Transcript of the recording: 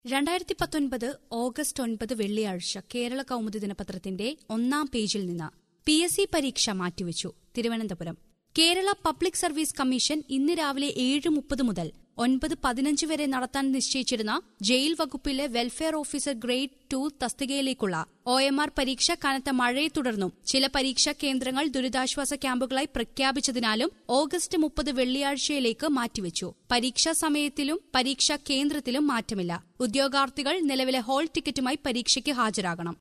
രണ്ടായിരത്തി പത്തൊൻപത് ഓഗസ്റ്റ് ഒൻപത് വെള്ളിയാഴ്ച കേരള കൗമുദി ദിനപത്രത്തിന്റെ ഒന്നാം പേജിൽ നിന്ന് പി എസ് സി പരീക്ഷ മാറ്റിവെച്ചു Thiruvananthapuram Kerala public service commission ഇന്ന് രാവിലെ ഏഴ് മുപ്പത് മുതൽ ഒൻപത് പതിനഞ്ച് വരെ നടത്താൻ നിശ്ചയിച്ചിരുന്ന ജയിൽ വകുപ്പിലെ വെൽഫെയർ ഓഫീസർ ഗ്രേഡ് ടു തസ്തികയിലേക്കുള്ള ഒ എം ആർ പരീക്ഷ കനത്ത മഴയെ തുടർന്നും ചില പരീക്ഷാ കേന്ദ്രങ്ങൾ ദുരിതാശ്വാസ ക്യാമ്പുകളായി പ്രഖ്യാപിച്ചതിനാലും ഓഗസ്റ്റ് മുപ്പത് വെള്ളിയാഴ്ചയിലേക്ക് മാറ്റിവെച്ചു പരീക്ഷാ സമയത്തിലും പരീക്ഷാ കേന്ദ്രത്തിലും മാറ്റമില്ല ഉദ്യോഗാർത്ഥികൾ നിലവിലെ ഹാൾ ടിക്കറ്റുമായി പരീക്ഷയ്ക്ക് ഹാജരാകണം